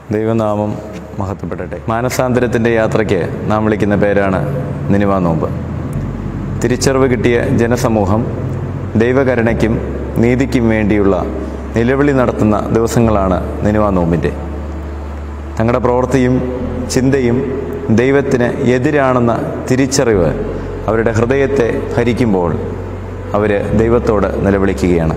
ദൈവനാമം മഹത്വപ്പെടട്ടെ മാനസാന്തരത്തിൻ്റെ യാത്രയ്ക്ക് നാം വിളിക്കുന്ന പേരാണ് നിനിവ നോമ്പ് തിരിച്ചറിവ് കിട്ടിയ ജനസമൂഹം ദൈവകരുണയ്ക്കും നീതിക്കും വേണ്ടിയുള്ള നിലവിളി നടത്തുന്ന ദിവസങ്ങളാണ് നിനിവ നോമ്പിൻ്റെ തങ്ങളുടെ പ്രവൃത്തിയും ചിന്തയും ദൈവത്തിന് എതിരാണെന്ന തിരിച്ചറിവ് അവരുടെ ഹൃദയത്തെ ഭരിക്കുമ്പോൾ അവർ ദൈവത്തോട് നിലവിളിക്കുകയാണ്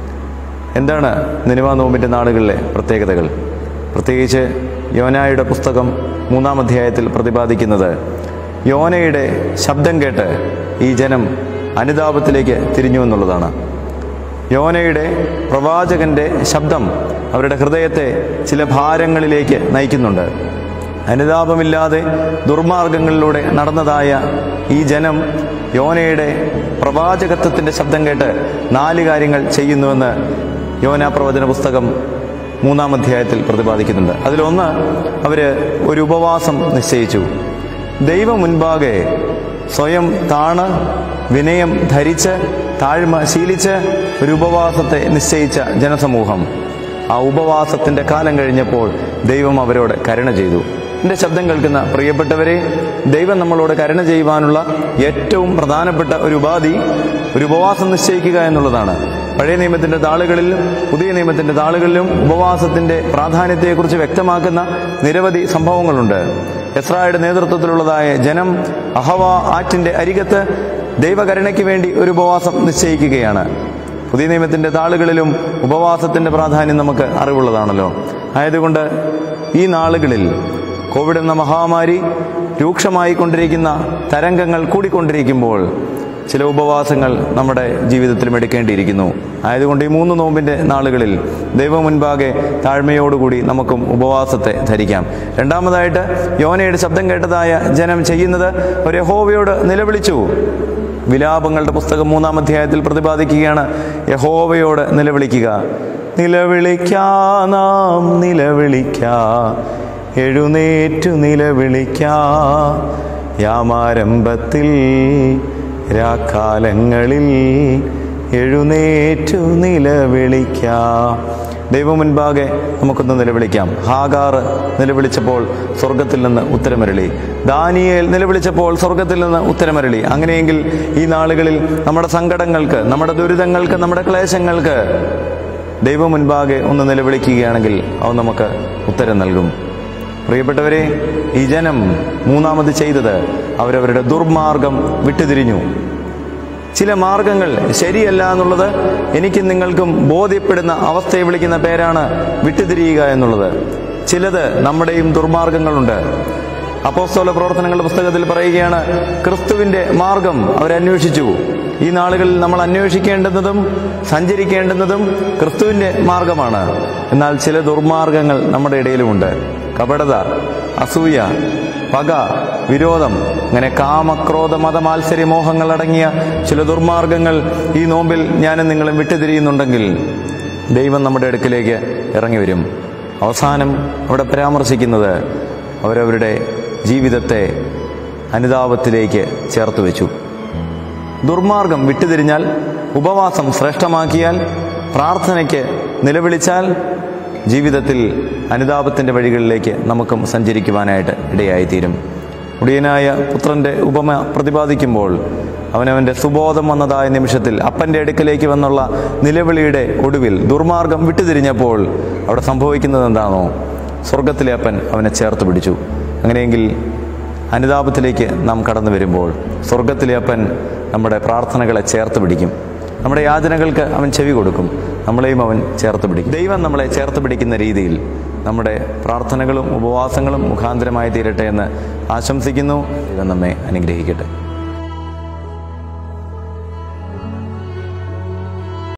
എന്താണ് നിനിവ നോമ്പിൻ്റെ നാളുകളിലെ പ്രത്യേകതകൾ പ്രത്യേകിച്ച് യോനായുടെ പുസ്തകം മൂന്നാം അധ്യായത്തിൽ പ്രതിപാദിക്കുന്നത് യോനയുടെ ശബ്ദം കേട്ട് ഈ ജനം അനുതാപത്തിലേക്ക് തിരിഞ്ഞു എന്നുള്ളതാണ് യോനയുടെ പ്രവാചകന്റെ ശബ്ദം അവരുടെ ഹൃദയത്തെ ചില ഭാരങ്ങളിലേക്ക് നയിക്കുന്നുണ്ട് അനുതാപമില്ലാതെ ദുർമാർഗങ്ങളിലൂടെ നടന്നതായ ഈ ജനം യോനയുടെ പ്രവാചകത്വത്തിൻ്റെ ശബ്ദം കേട്ട് നാല് കാര്യങ്ങൾ ചെയ്യുന്നുവെന്ന് യോന പ്രവചന പുസ്തകം മൂന്നാം അധ്യായത്തിൽ പ്രതിപാദിക്കുന്നുണ്ട് അതിലൊന്ന് അവർ ഒരു ഉപവാസം നിശ്ചയിച്ചു ദൈവം മുൻപാകെ സ്വയം താണ് വിനയം ധരിച്ച് താഴ്മ ശീലിച്ച് ഒരു ഉപവാസത്തെ നിശ്ചയിച്ച ജനസമൂഹം ആ ഉപവാസത്തിന്റെ കാലം കഴിഞ്ഞപ്പോൾ ദൈവം അവരോട് കരുണ ചെയ്തു എൻ്റെ ശബ്ദം കേൾക്കുന്ന പ്രിയപ്പെട്ടവരെ ദൈവം നമ്മളോട് കരുണ ചെയ്യുവാനുള്ള ഏറ്റവും പ്രധാനപ്പെട്ട ഒരു ഉപാധി ഒരു ഉപവാസം നിശ്ചയിക്കുക എന്നുള്ളതാണ് പഴയ നിയമത്തിന്റെ താളുകളിലും പുതിയ നിയമത്തിന്റെ താളുകളിലും ഉപവാസത്തിന്റെ പ്രാധാന്യത്തെക്കുറിച്ച് വ്യക്തമാക്കുന്ന നിരവധി സംഭവങ്ങളുണ്ട് എസ്രായുടെ നേതൃത്വത്തിലുള്ളതായ ജനം അഹവ ആറ്റിന്റെ അരികത്ത് ദൈവകരുണയ്ക്ക് വേണ്ടി ഒരു ഉപവാസം നിശ്ചയിക്കുകയാണ് പുതിയ നിയമത്തിന്റെ താളുകളിലും ഉപവാസത്തിന്റെ പ്രാധാന്യം നമുക്ക് അറിവുള്ളതാണല്ലോ ആയതുകൊണ്ട് ഈ നാളുകളിൽ കോവിഡ് എന്ന മഹാമാരി രൂക്ഷമായി കൊണ്ടിരിക്കുന്ന തരംഗങ്ങൾ കൂടിക്കൊണ്ടിരിക്കുമ്പോൾ ചില ഉപവാസങ്ങൾ നമ്മുടെ ജീവിതത്തിലും എടുക്കേണ്ടിയിരിക്കുന്നു ആയതുകൊണ്ട് ഈ മൂന്ന് നോമ്പിന്റെ നാളുകളിൽ ദൈവം മുൻപാകെ താഴ്മയോടുകൂടി നമുക്കും ഉപവാസത്തെ ധരിക്കാം രണ്ടാമതായിട്ട് യോനയുടെ ശബ്ദം കേട്ടതായ ജനം ചെയ്യുന്നത് ഒരു യഹോവയോട് നിലവിളിച്ചു വിലാപങ്ങളുടെ പുസ്തകം മൂന്നാം അധ്യായത്തിൽ പ്രതിപാദിക്കുകയാണ് യഹോവയോട് നിലവിളിക്കുക നിലവിളിക്കാ നാം നിലവിളിക്കാ എഴുന്നേറ്റു നിലവിളിക്കാ യാമാരംഭത്തിൽ രാക്കാലങ്ങളിൽ എഴുന്നേറ്റു നിലവിളിക്കാ ദൈവം മുൻപാകെ നമുക്കൊന്ന് നിലവിളിക്കാം ഹാഗാറ് നിലവിളിച്ചപ്പോൾ സ്വർഗത്തിൽ നിന്ന് ഉത്തരമരളി ദാനിയേൽ നിലവിളിച്ചപ്പോൾ സ്വർഗത്തിൽ നിന്ന് ഉത്തരമരളി അങ്ങനെയെങ്കിൽ ഈ നാളുകളിൽ നമ്മുടെ സങ്കടങ്ങൾക്ക് നമ്മുടെ ദുരിതങ്ങൾക്ക് നമ്മുടെ ക്ലേശങ്ങൾക്ക് ദൈവം മുൻപാകെ ഒന്ന് നിലവിളിക്കുകയാണെങ്കിൽ അവൻ നമുക്ക് ഉത്തരം നൽകും പ്രിയപ്പെട്ടവരെ ഈ ജനം മൂന്നാമത് ചെയ്തത് അവരവരുടെ ദുർമാർഗം വിട്ടുതിരിഞ്ഞു ചില മാർഗങ്ങൾ ശരിയല്ല എന്നുള്ളത് എനിക്കും നിങ്ങൾക്കും ബോധ്യപ്പെടുന്ന അവസ്ഥയെ വിളിക്കുന്ന പേരാണ് വിട്ടുതിരിയുക എന്നുള്ളത് ചിലത് നമ്മുടെയും ദുർമാർഗങ്ങളുണ്ട് അപ്പോസ്തോല പ്രവർത്തനങ്ങളുടെ പുസ്തകത്തിൽ പറയുകയാണ് ക്രിസ്തുവിന്റെ മാർഗം അവരന്വേഷിച്ചു ഈ നാളുകളിൽ നമ്മൾ അന്വേഷിക്കേണ്ടുന്നതും സഞ്ചരിക്കേണ്ടുന്നതും ക്രിസ്തുവിന്റെ മാർഗമാണ് എന്നാൽ ചില ദുർമാർഗങ്ങൾ നമ്മുടെ ഇടയിലുമുണ്ട് കപടത അസൂയ പക വിരോധം അങ്ങനെ കാമക്രോധ മതമാത്സര്യ മോഹങ്ങൾ അടങ്ങിയ ചില ദുർമാർഗങ്ങൾ ഈ നോമ്പിൽ ഞാനും നിങ്ങളും വിട്ടുതിരിയുന്നുണ്ടെങ്കിൽ ദൈവം നമ്മുടെ അടുക്കിലേക്ക് ഇറങ്ങി വരും അവസാനം അവിടെ പരാമർശിക്കുന്നത് അവരവരുടെ ജീവിതത്തെ അനുതാപത്തിലേക്ക് ചേർത്ത് വെച്ചു ദുർമാർഗം വിട്ടുതിരിഞ്ഞാൽ ഉപവാസം ശ്രേഷ്ഠമാക്കിയാൽ പ്രാർത്ഥനയ്ക്ക് നിലവിളിച്ചാൽ ജീവിതത്തിൽ അനുതാപത്തിൻ്റെ വഴികളിലേക്ക് നമുക്കും സഞ്ചരിക്കുവാനായിട്ട് ഇടയായിത്തീരും ഉടിയനായ പുത്രന്റെ ഉപമ പ്രതിപാദിക്കുമ്പോൾ അവനവൻ്റെ സുബോധം വന്നതായ നിമിഷത്തിൽ അപ്പൻ്റെ അടുക്കലേക്ക് വന്നുള്ള നിലവിളിയുടെ ഒടുവിൽ ദുർമാർഗം വിട്ടുതിരിഞ്ഞപ്പോൾ അവിടെ സംഭവിക്കുന്നത് എന്താണോ സ്വർഗത്തിലെ അപ്പൻ അവനെ ചേർത്ത് പിടിച്ചു അങ്ങനെയെങ്കിൽ അനുതാപത്തിലേക്ക് നാം കടന്നു വരുമ്പോൾ സ്വർഗത്തിലെ അപ്പൻ നമ്മുടെ പ്രാർത്ഥനകളെ ചേർത്ത് പിടിക്കും നമ്മുടെ യാചനകൾക്ക് അവൻ ചെവി കൊടുക്കും നമ്മളെയും അവൻ ചേർത്ത് പിടിക്കും ദൈവം നമ്മളെ ചേർത്ത് പിടിക്കുന്ന രീതിയിൽ നമ്മുടെ പ്രാർത്ഥനകളും ഉപവാസങ്ങളും മുഖാന്തരമായി തീരട്ടെ എന്ന് ആശംസിക്കുന്നു ദൈവം നമ്മെ അനുഗ്രഹിക്കട്ടെ